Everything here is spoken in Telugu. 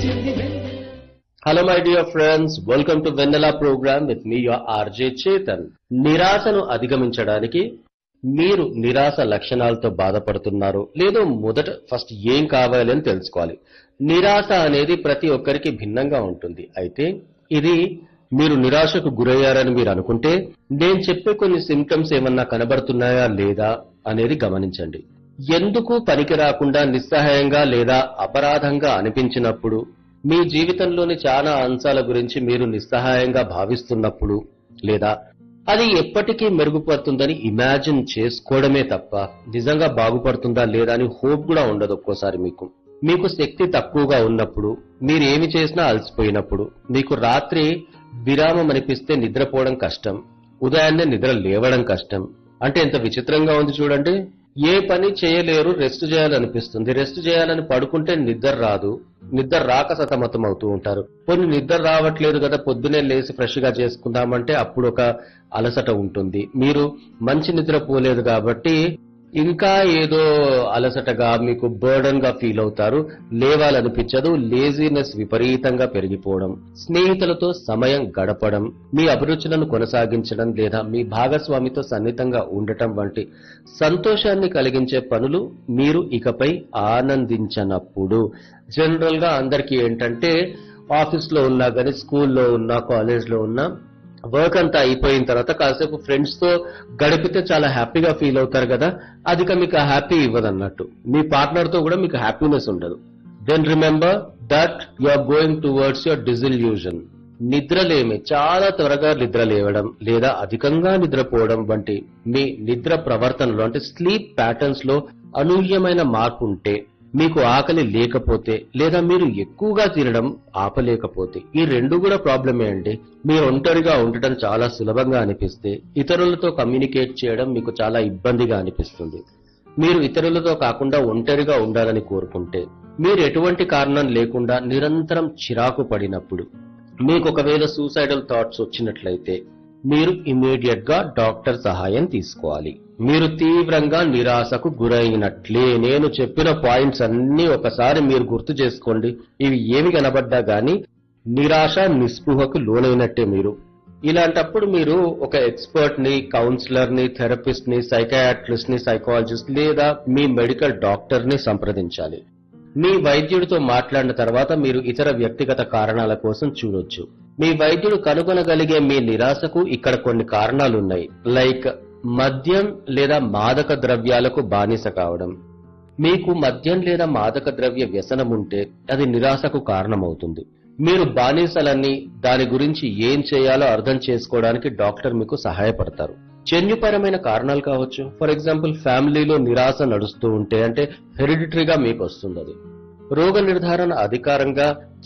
hello my dear friends welcome to Vennela program with me your RJ Chetan నిరాశను అధిగమించడానికి మీరు నిరాశ లక్షణాలతో బాధపడుతున్నారు లేదో మొదట ఫస్ట్ ఏం కావాలి అని తెలుసుకోవాలి నిరాశ అనేది ప్రతి ఒక్కరికి భిన్నంగా ఉంటుంది అయితే ఇది మీరు నిరాశకు గురయ్యారని మీరు అనుకుంటే నేను చెప్పే కొన్ని సిమ్టమ్స్ ఏమన్నా కనబడుతున్నాయా లేదా అనేది గమనించండి ఎందుకు పనికి రాకుండా నిస్సహాయంగా లేదా అపరాధంగా అనిపించినప్పుడు మీ జీవితంలోని చాలా అంశాల గురించి మీరు నిస్సహాయంగా భావిస్తున్నప్పుడు లేదా అది ఎప్పటికీ మెరుగుపడుతుందని ఇమాజిన్ చేసుకోవడమే తప్ప నిజంగా బాగుపడుతుందా లేదా అని హోప్ కూడా ఉండదు ఒక్కోసారి మీకు మీకు శక్తి తక్కువగా ఉన్నప్పుడు మీరు ఏమి చేసినా అలసిపోయినప్పుడు మీకు రాత్రి విరామం అనిపిస్తే నిద్రపోవడం కష్టం ఉదయాన్నే నిద్ర లేవడం కష్టం అంటే ఎంత విచిత్రంగా ఉంది చూడండి ఏ పని చేయలేరు రెస్ట్ చేయాలనిపిస్తుంది రెస్ట్ చేయాలని పడుకుంటే నిద్ర రాదు నిద్ర రాక సతమతం అవుతూ ఉంటారు కొన్ని నిద్ర రావట్లేదు కదా పొద్దునే లేచి ఫ్రెష్ గా చేసుకుందామంటే అప్పుడు ఒక అలసట ఉంటుంది మీరు మంచి నిద్ర పోలేదు కాబట్టి ఇంకా ఏదో అలసటగా మీకు బర్డన్ గా ఫీల్ అవుతారు లేవాలనిపించదు లేజినెస్ విపరీతంగా పెరిగిపోవడం స్నేహితులతో సమయం గడపడం మీ అభిరుచులను కొనసాగించడం లేదా మీ భాగస్వామితో సన్నిహితంగా ఉండటం వంటి సంతోషాన్ని కలిగించే పనులు మీరు ఇకపై ఆనందించనప్పుడు జనరల్ గా అందరికీ ఏంటంటే ఆఫీస్ లో ఉన్నా కానీ స్కూల్లో ఉన్నా కాలేజ్ లో ఉన్నా వర్క్ అంతా అయిపోయిన తర్వాత కాసేపు ఫ్రెండ్స్ తో గడిపితే చాలా హ్యాపీగా ఫీల్ అవుతారు కదా అది ఇక మీకు హ్యాపీ ఇవ్వదు అన్నట్టు మీ పార్ట్నర్ తో కూడా మీకు హ్యాపీనెస్ ఉండదు then remember that you are going towards your disillusion నిద్రలేమి చాలా త్వరగా నిద్ర లేవడం లేదా అధికంగా నిద్రపోవడం వంటి మీ నిద్ర ప్రవర్తనలో అంటే స్లీప్ ప్యాటర్న్స్ లో అనూహ్యమైన మార్పు ఉంటే మీకు ఆకలి లేకపోతే లేదా మీరు ఎక్కువగా తినడం ఆపలేకపోతే ఈ రెండు కూడా ప్రాబ్లమే అండి మీరు ఒంటరిగా ఉండటం చాలా సులభంగా అనిపిస్తే ఇతరులతో కమ్యూనికేట్ చేయడం మీకు చాలా ఇబ్బందిగా అనిపిస్తుంది మీరు ఇతరులతో కాకుండా ఒంటరిగా ఉండాలని కోరుకుంటే మీరు ఎటువంటి కారణం లేకుండా నిరంతరం చిరాకు పడినప్పుడు మీకు ఒకవేళ సూసైడల్ థాట్స్ వచ్చినట్లయితే మీరు ఇమీడియట్ గా డాక్టర్ సహాయం తీసుకోవాలి మీరు తీవ్రంగా నిరాశకు గురైనట్లే నేను చెప్పిన పాయింట్స్ అన్ని ఒకసారి మీరు గుర్తు చేసుకోండి ఇవి ఏమి కనబడ్డా గానీ నిరాశ నిస్పృహకు లోనైనట్టే మీరు ఇలాంటప్పుడు మీరు ఒక ఎక్స్పర్ట్ ని కౌన్సిలర్ ని థెరపిస్ట్ ని సైకాట్రిస్ట్ ని సైకాలజిస్ట్ లేదా మీ మెడికల్ డాక్టర్ ని సంప్రదించాలి మీ వైద్యుడితో మాట్లాడిన తర్వాత మీరు ఇతర వ్యక్తిగత కారణాల కోసం చూడొచ్చు మీ వైద్యుడు కనుగొనగలిగే మీ నిరాశకు ఇక్కడ కొన్ని కారణాలున్నాయి లైక్ మద్యం లేదా మాదక ద్రవ్యాలకు బానిస కావడం మీకు మద్యం లేదా మాదక ద్రవ్య వ్యసనం ఉంటే అది నిరాశకు కారణమవుతుంది మీరు బానిసలన్నీ దాని గురించి ఏం చేయాలో అర్థం చేసుకోవడానికి డాక్టర్ మీకు సహాయపడతారు జన్యుపరమైన కారణాలు కావచ్చు ఫర్ ఎగ్జాంపుల్ ఫ్యామిలీలో నిరాశ నడుస్తూ ఉంటే అంటే హెరిడిటరీగా మీకు వస్తుంది అది రోగ నిర్ధారణ అధికారంగా